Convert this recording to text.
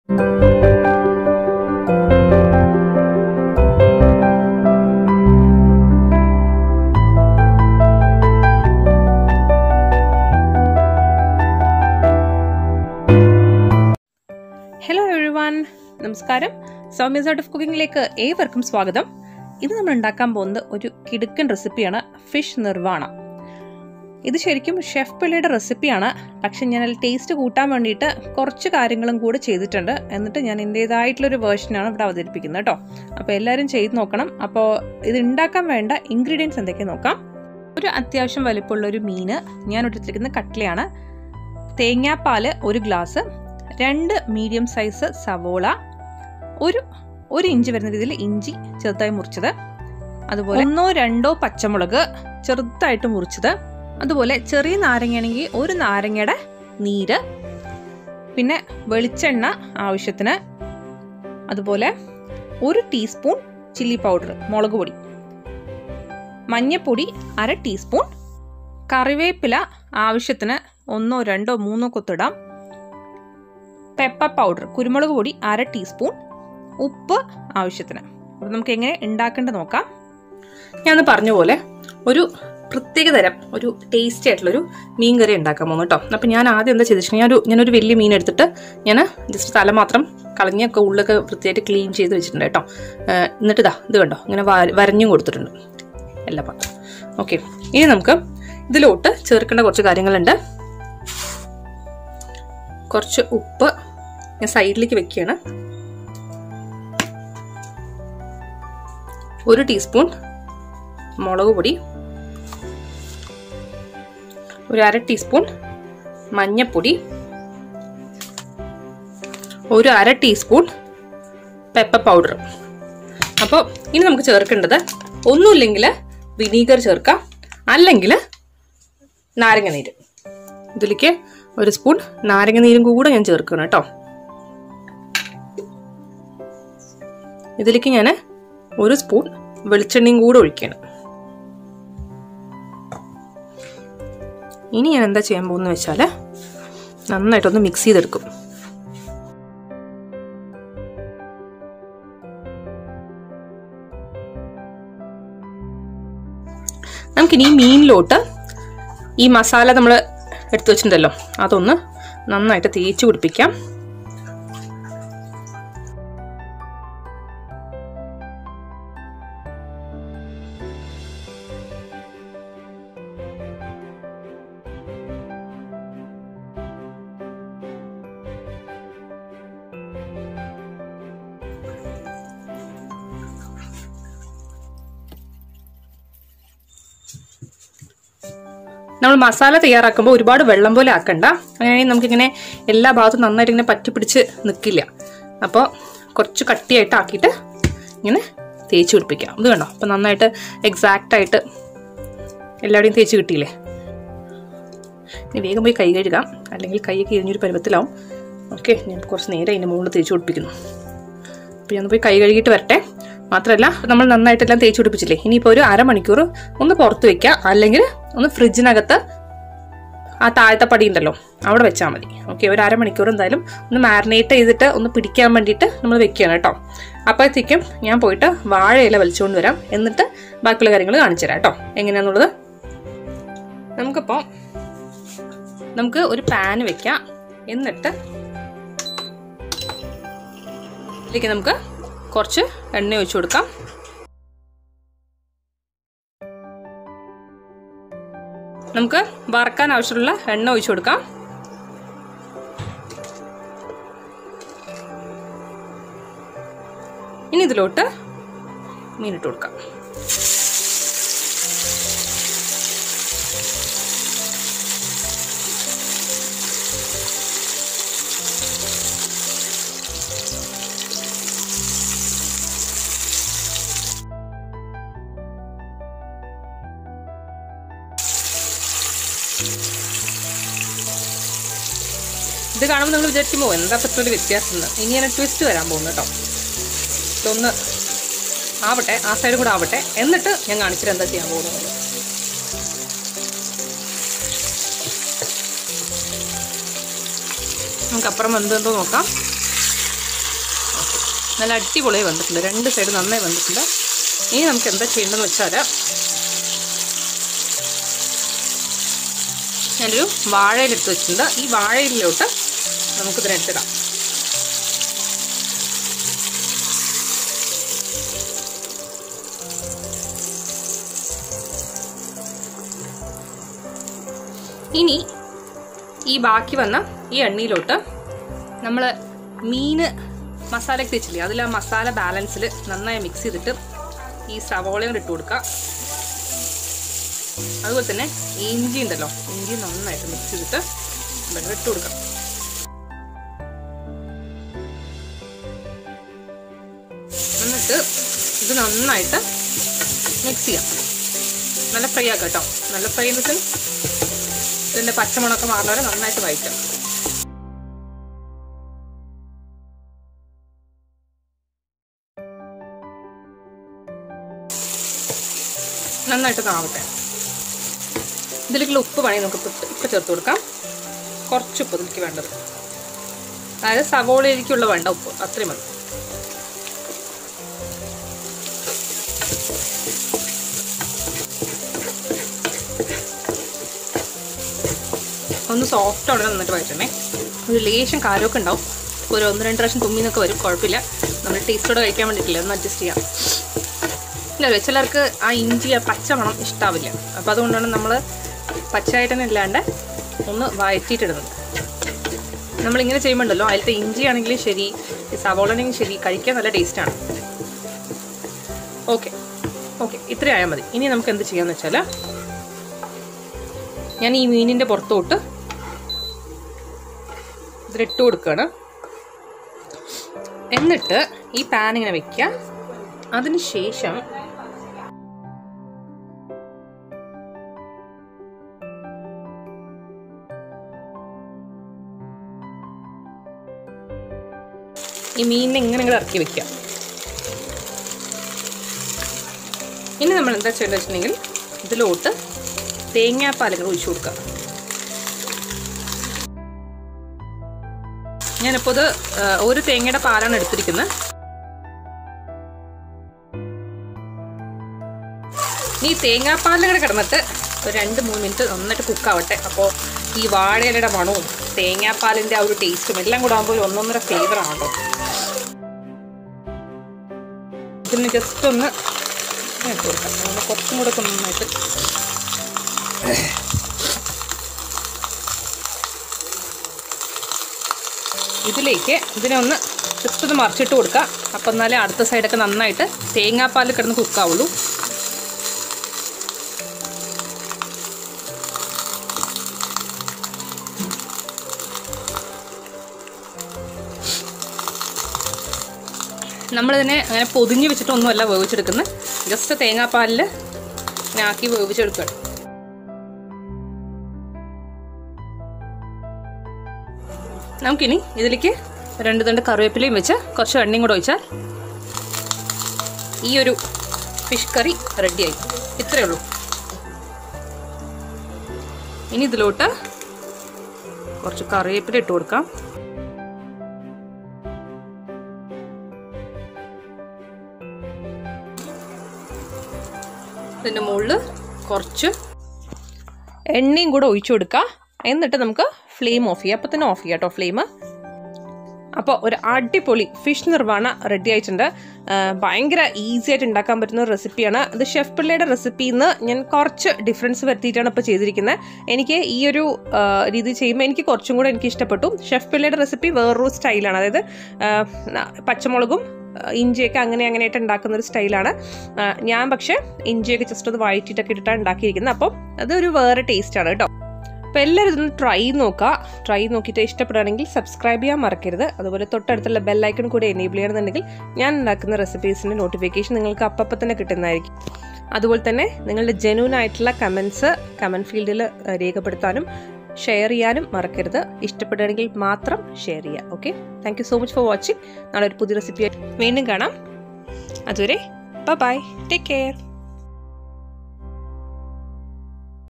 hello എഴുവാൻ നമസ്കാരം സൗമ്യസ് art of കുക്കിങ്ങിലേക്ക് ഏവർക്കും സ്വാഗതം ഇത് നമ്മൾ ഉണ്ടാക്കാൻ പോകുന്നത് ഒരു കിടുക്കൻ റെസിപ്പിയാണ് ഫിഷ് നിർവാണ ഇത് ശരിക്കും ഷെഫ് പിള്ളയുടെ റെസിപ്പിയാണ് പക്ഷെ ഞാൻ അതിൽ ടേസ്റ്റ് കൂട്ടാൻ വേണ്ടിയിട്ട് കുറച്ച് കാര്യങ്ങളും കൂടെ ചെയ്തിട്ടുണ്ട് എന്നിട്ട് ഞാൻ എൻ്റേതായിട്ടുള്ളൊരു വേർഷനാണ് ഇവിടെ അവതരിപ്പിക്കുന്നത് കേട്ടോ അപ്പോൾ എല്ലാവരും ചെയ്ത് നോക്കണം അപ്പോൾ ഇത് ഉണ്ടാക്കാൻ വേണ്ട ഇൻഗ്രീഡിയൻസ് എന്തൊക്കെ നോക്കാം ഒരു അത്യാവശ്യം വലിപ്പമുള്ള ഒരു മീന് ഞാൻ എടുത്തിരിക്കുന്ന കട്ട്ലയാണ് തേങ്ങാപ്പാൽ ഒരു ഗ്ലാസ് രണ്ട് മീഡിയം സൈസ് സവോള ഒരു ഒരു ഇഞ്ച് വരുന്ന രീതിയിൽ ഇഞ്ചി ചെറുതായി മുറിച്ചത് അതുപോലെ ഒന്നോ രണ്ടോ പച്ചമുളക് ചെറുതായിട്ട് മുറിച്ചത് അതുപോലെ ചെറിയ നാരങ്ങയാണെങ്കിൽ ഒരു നാരങ്ങയുടെ നീര് പിന്നെ വെളിച്ചെണ്ണ ആവശ്യത്തിന് അതുപോലെ ഒരു ടീസ്പൂൺ ചില്ലി പൗഡർ മുളക് പൊടി മഞ്ഞപ്പൊടി അര ടീസ്പൂൺ കറിവേപ്പില ആവശ്യത്തിന് ഒന്നോ രണ്ടോ മൂന്നോ കൊത്തിടാം പെപ്പർ പൗഡർ കുരുമുളക് പൊടി അര ടീസ്പൂൺ ഉപ്പ് ആവശ്യത്തിന് അപ്പോൾ നമുക്ക് എങ്ങനെ ഉണ്ടാക്കേണ്ടത് നോക്കാം ഞാൻ പറഞ്ഞ പോലെ ഒരു പ്രത്യേക തരം ഒരു ടേസ്റ്റി ആയിട്ടുള്ളൊരു മീൻ കറി ഉണ്ടാക്കാൻ പോകുന്നു കേട്ടോ അപ്പം ഞാൻ ആദ്യം എന്താ ചെയ്തിട്ടുണ്ടെങ്കിൽ ഞാനൊരു ഞാനൊരു വലിയ മീൻ എടുത്തിട്ട് ഞാൻ ജസ്റ്റ് തല മാത്രം കളഞ്ഞൊക്കെ ഉള്ളൊക്കെ വൃത്തിയായിട്ട് ക്ലീൻ ചെയ്ത് വെച്ചിട്ടുണ്ട് കേട്ടോ ഏഹ് എന്നിട്ട് ഇതാ ഇത് കണ്ടോ ഇങ്ങനെ വര- വരഞ്ഞും കൊടുത്തിട്ടുണ്ട് എല്ലാ പാത്രം ഓക്കെ ഇനി നമുക്ക് ഇതിലോട്ട് ചേർക്കേണ്ട കുറച്ച് കാര്യങ്ങളുണ്ട് കുറച്ച് ഉപ്പ് ഞാൻ സൈഡിലേക്ക് വെക്കുകയാണ് ഒരു ടീസ്പൂൺ മുളക് പൊടി ഒരു അര ടീസ്പൂൺ മഞ്ഞപ്പൊടി ഒരു അര ടീസ്പൂൺ പെപ്പർ പൗഡർ അപ്പോൾ ഇനി നമുക്ക് ചേർക്കേണ്ടത് ഒന്നുമില്ലെങ്കിൽ വിനീഗർ ചേർക്കാം അല്ലെങ്കിൽ നാരങ്ങ നീര് ഇതിലേക്ക് ഒരു സ്പൂൺ നാരങ്ങ നീരും കൂടെ ഞാൻ ചേർക്കണം കേട്ടോ ഇതിലേക്ക് ഞാൻ ഒരു സ്പൂൺ വെളിച്ചെണ്ണയും കൂടെ ഒഴിക്കണം ഇനി ഞാൻ എന്താ ചെയ്യാൻ പോകുന്നത് വെച്ചാൽ നന്നായിട്ടൊന്ന് മിക്സ് ചെയ്തെടുക്കും നമുക്കിനി ഈ മീനിലോട്ട് ഈ മസാല നമ്മൾ എടുത്തു വെച്ചിട്ടുണ്ടല്ലോ അതൊന്ന് നന്നായിട്ട് തേച്ച് പിടിപ്പിക്കാം നമ്മൾ മസാല തയ്യാറാക്കുമ്പോൾ ഒരുപാട് വെള്ളം പോലെ ആക്കണ്ട അങ്ങനെയാണെങ്കിൽ നമുക്കിങ്ങനെ എല്ലാ ഭാഗത്തും നന്നായിട്ട് ഇങ്ങനെ പറ്റി പിടിച്ച് നിൽക്കില്ല അപ്പോൾ കുറച്ച് കട്ടിയായിട്ട് ആക്കിയിട്ട് ഇങ്ങനെ തേച്ച് പിടിപ്പിക്കാം ഇത് കണ്ടോ അപ്പോൾ നന്നായിട്ട് എക്സാക്റ്റ് ആയിട്ട് എല്ലാവരുടെയും തേച്ച് കിട്ടിയില്ലേ ഇനി വേഗം പോയി കൈ കഴുകാം അല്ലെങ്കിൽ കൈയൊക്കെ ഇരിഞ്ഞൊരു പരുവത്തിലാവും ഓക്കെ ഞാൻ കുറച്ച് നേരം അതിൻ്റെ മുകളിൽ തേച്ച് പിടിപ്പിക്കുന്നു അപ്പോൾ ഞാൻ പോയി കൈ കഴുകിയിട്ട് വരട്ടെ മാത്രമല്ല നമ്മൾ നന്നായിട്ടെല്ലാം തേച്ച് പിടിപ്പിച്ചില്ലേ ഇനിയിപ്പോൾ ഒരു അരമണിക്കൂർ ഒന്ന് പുറത്ത് വെക്കുക അല്ലെങ്കിൽ ഒന്ന് ഫ്രിഡ്ജിനകത്ത് ആ താഴത്തെ പടി ഉണ്ടല്ലോ അവിടെ വെച്ചാൽ മതി ഓക്കെ ഒരു അരമണിക്കൂർ എന്തായാലും ഒന്ന് മാരിനേറ്റ് ചെയ്തിട്ട് ഒന്ന് പിടിക്കാൻ വേണ്ടിയിട്ട് നമ്മൾ വെക്കുകയാണ് കേട്ടോ അപ്പോഴത്തേക്കും ഞാൻ പോയിട്ട് വാഴയില വലിച്ചുകൊണ്ട് വരാം എന്നിട്ട് ബാക്കിയുള്ള കാര്യങ്ങൾ കാണിച്ചു തരാം കേട്ടോ എങ്ങനെയാണെന്നുള്ളത് നമുക്കിപ്പോൾ നമുക്ക് ഒരു പാൻ വെക്കാം എന്നിട്ട് ഇതിലേക്ക് നമുക്ക് കുറച്ച് എണ്ണ ഒഴിച്ചു കൊടുക്കാം നമുക്ക് വറക്കാൻ ആവശ്യമുള്ള എണ്ണ ഒഴിച്ചു കൊടുക്കാം ഇനി ഇതിലോട്ട് മീനിട്ട് കൊടുക്കാം ഇത് കാണുമ്പോൾ നിങ്ങൾ വിചാരിക്കുമോ എന്താ പറ്റുന്ന ഒരു വ്യത്യാസം എന്ന് ഇനിയാണ് ട്വിസ്റ്റ് വരാൻ പോകുന്നത് കേട്ടോ ഇതൊന്ന് ആവട്ടെ ആ സൈഡ് കൂടെ ആവട്ടെ എന്നിട്ട് ഞാൻ കാണിച്ചിട്ട് എന്താ ചെയ്യാൻ പോകുന്നത് നമുക്ക് അപ്പുറം എന്തെന്തോ നോക്കാം നല്ല അടിപൊളിയായി വന്നിട്ടുണ്ട് രണ്ട് സൈഡ് നന്നായി വന്നിട്ടുണ്ട് ഇനി നമുക്ക് എന്താ ചെയ്യേണ്ടതെന്ന് വെച്ചാൽ ഞാനൊരു വാഴയിലെടുത്ത് വെച്ചിട്ടുണ്ട് ഈ വാഴയിലോട്ട് നമുക്കിതിനെടുത്തിടാം ഇനി ഈ ബാക്കി വന്ന ഈ എണ്ണയിലോട്ട് നമ്മൾ മീന് മസാലയൊക്കെ തേച്ചില്ലേ അതിൽ ആ മസാല ബാലൻസിൽ നന്നായി മിക്സ് ചെയ്തിട്ട് ഈ സവോളയും കൂടെ ഇട്ട് കൊടുക്കുക അതുപോലെ തന്നെ ഇഞ്ചി ഉണ്ടല്ലോ ഇഞ്ചി നന്നായിട്ട് മിക്സ് ചെയ്തിട്ട് വെള്ളം ഇട്ട് കൊടുക്കാം എന്നിട്ട് ഇത് നന്നായിട്ട് മിക്സ് ചെയ്യാം നല്ല ഫ്രൈ ആക്കാം കേട്ടോ നല്ല ഫ്രൈ എന്ന് വെച്ചാൽ ഇതിൻ്റെ പച്ചമുളകൊക്കെ മാറുന്ന വരെ നന്നായിട്ട് വഴറ്റാം നന്നായിട്ട് താവട്ടെ ഇതിലേക്കുള്ള ഉപ്പ് വേണമെങ്കിൽ നമുക്ക് ഇപ്പം ഇപ്പം ചേർത്ത് കൊടുക്കാം കുറച്ച് ഉപ്പ് ഇതിലേക്ക് വേണ്ടത് അതായത് സവോളയിലേക്കുള്ള വേണ്ട ഉപ്പ് അത്രയും മതി ഒന്ന് സോഫ്റ്റ് അവിടെ നന്നായിട്ട് വഴറ്റണേ ഒരു ലേശം കാരമൊക്കെ ഉണ്ടാവും ഒരു ഒന്ന് രണ്ട് പ്രാവശ്യം തുമ്മിന്നൊക്കെ വരും കുഴപ്പമില്ല നമ്മൾ ടേസ്റ്റോടെ കഴിക്കാൻ വേണ്ടിയിട്ടില്ല ഒന്ന് അഡ്ജസ്റ്റ് ചെയ്യാം ഇല്ല ചിലർക്ക് ആ ഇഞ്ചി ആ പച്ച മണം ഇഷ്ടാവില്ല അപ്പോൾ അതുകൊണ്ടാണ് നമ്മൾ പച്ചയായിട്ട് തന്നെ ഇല്ലാണ്ട് ഒന്ന് വഴറ്റിയിട്ടിടുന്നത് നമ്മളിങ്ങനെ ചെയ്യുമ്പോണ്ടല്ലോ അതിലത്തെ ഇഞ്ചി ആണെങ്കിലും ശരി സവോളാണെങ്കിലും ശരി കഴിക്കാൻ നല്ല ടേസ്റ്റാണ് ഓക്കെ ഓക്കെ ഇത്രയായാൽ മതി ഇനി നമുക്ക് എന്ത് ചെയ്യാന്ന് വെച്ചാൽ ഞാൻ ഈ മീനിൻ്റെ പുറത്തോട്ട് ഇതിലിട്ട് കൊടുക്കുകയാണ് എന്നിട്ട് ഈ പാൻ ഇങ്ങനെ വെക്കുക അതിന് ശേഷം ഈ മീനിനെ ഇങ്ങനെ ഇങ്ങനെ ഇറക്കി വെക്കുക ഇനി നമ്മൾ എന്താ ചെയ്യേണ്ടത് വെച്ചിട്ടുണ്ടെങ്കിൽ ഇതിലോട്ട് തേങ്ങാപ്പാലുകൾ ഒഴിച്ചു കൊടുക്കുക ഞാനിപ്പോൾ ഇത് ഒരു തേങ്ങയുടെ പാലാണ് എടുത്തിരിക്കുന്നത് ഈ തേങ്ങാപ്പാലിൽ കിടന്നിട്ട് ഒരു രണ്ട് മൂന്ന് മിനിറ്റ് നന്നായിട്ട് കുക്കാവട്ടെ അപ്പോൾ ഈ വാഴയിലയുടെ മണവും തേങ്ങാപ്പാലിൻ്റെ ആ ഒരു ടേസ്റ്റും എല്ലാം കൂടെ ആകുമ്പോൾ ഒരു ഒന്നൊന്നര ഫ്ലേവറാണ് കേട്ടോ ഇതിന് ജസ്റ്റ് ഒന്ന് ഇട്ട് കൊടുക്കാം അങ്ങനെ കുറച്ചും കൂടെ ഒക്കെ നന്നായിട്ട് ഇതിലേക്ക് ഇതിനെ ഒന്ന് ജസ്റ്റ് ഒന്ന് മറിച്ചിട്ട് കൊടുക്കുക അപ്പം എന്നാലേ അടുത്ത സൈഡൊക്കെ നന്നായിട്ട് തേങ്ങാപ്പാൽ കിടന്ന് കുക്കാവുള്ളൂ നമ്മളിതിനെ അങ്ങനെ പൊതിഞ്ഞ് വെച്ചിട്ടൊന്നുമല്ല വേവിച്ചെടുക്കുന്നത് ജസ്റ്റ് തേങ്ങാപ്പാലിൽ ഇങ്ങനെ ആക്കി വേവിച്ചെടുക്കുകയാണ് നമുക്കിനി ഇതിലേക്ക് രണ്ട് തണ്ട് കറിവേപ്പിലയും വെച്ച് കുറച്ച് എണ്ണയും കൂടെ ഒഴിച്ചാൽ ഈ ഒരു ഫിഷ് കറി റെഡിയായി ഇത്രയേ ഉള്ളൂ ഇനി ഇതിലോട്ട് കുറച്ച് കറിവേപ്പില ഇട്ട് കൊടുക്കാം ഇതിൻ്റെ മുകളിൽ കുറച്ച് എണ്ണയും കൂടെ ഒഴിച്ചു കൊടുക്കുക എന്നിട്ട് നമുക്ക് ഫ്ലെയിം ഓഫ് ചെയ്യാം അപ്പോൾ തന്നെ ഓഫ് ചെയ്യാം കേട്ടോ ഫ്ലെയിം അപ്പോൾ ഒരു അടിപൊളി ഫിഷ് നിർവ്വാണ റെഡി ആയിട്ടുണ്ട് ആ, ഭയങ്കര ഈസി ആയിട്ട് ഉണ്ടാക്കാൻ പറ്റുന്ന ഒരു റെസിപ്പിയാണ് ഇത് ഷെഫ് പിള്ളയുടെ റെസിപ്പിയിൽ നിന്ന് ഞാൻ കുറച്ച് ഡിഫറൻസ് വരുത്തിയിട്ടാണ് ഇപ്പോൾ ചെയ്തിരിക്കുന്നത് എനിക്ക് ഈ ഒരു ആ, രീതി ചെയ്യുമ്പോൾ എനിക്ക് കുറച്ചും കൂടെ എനിക്ക് ഇഷ്ടപ്പെട്ടു ഷെഫ് പിള്ളയുടെ റെസിപ്പി വേറൊരു സ്റ്റൈലാണ് അതായത് ആ, ന- പച്ചമുളകും ആ, ഇഞ്ചിയൊക്കെ അങ്ങനെ അങ്ങനെയായിട്ട് ഉണ്ടാക്കുന്ന ഒരു സ്റ്റൈലാണ് ആ, ഞാൻ പക്ഷേ ഇഞ്ചിയൊക്കെ ജസ്റ്റ് ഒന്ന് വഴറ്റിയിട്ടൊക്കെ ഇട്ടിട്ടാണ് ഉണ്ടാക്കിയിരിക്കുന്നത് അപ്പം അതൊരു വേറെ ടേസ്റ്റാണ് കേട്ടോ അപ്പോൾ എല്ലാവരും ഇതൊന്ന് ട്രൈ നോക്കുക ട്രൈ നോക്കിയിട്ട് ഇഷ്ടപ്പെടുകയാണെങ്കിൽ സബ്സ്ക്രൈബ് ചെയ്യാൻ മറക്കരുത് അതുപോലെ തൊട്ടടുത്തുള്ള ബെല്ലൈക്കൺ കൂടി എനേബിൾ ചെയ്യണമെന്നുണ്ടെങ്കിൽ ഞാൻ ഉണ്ടാക്കുന്ന റെസിപ്പീസിൻ്റെ നോട്ടിഫിക്കേഷൻ നിങ്ങൾക്ക് അപ്പം തന്നെ കിട്ടുന്നതായിരിക്കും അതുപോലെ തന്നെ നിങ്ങളുടെ ജെന്യൂൻ ആയിട്ടുള്ള കമൻസ് കമൻറ്റ് ഫീൽഡിൽ രേഖപ്പെടുത്താനും ഷെയർ ചെയ്യാനും മറക്കരുത് ഇഷ്ടപ്പെടുകയാണെങ്കിൽ മാത്രം ഷെയർ ചെയ്യുക okay thank you so much for watching നാളെ ഒരു പുതിയ റെസിപ്പി വീണ്ടും കാണാം അതുവരെ ബൈ ടേക്ക് കെയർ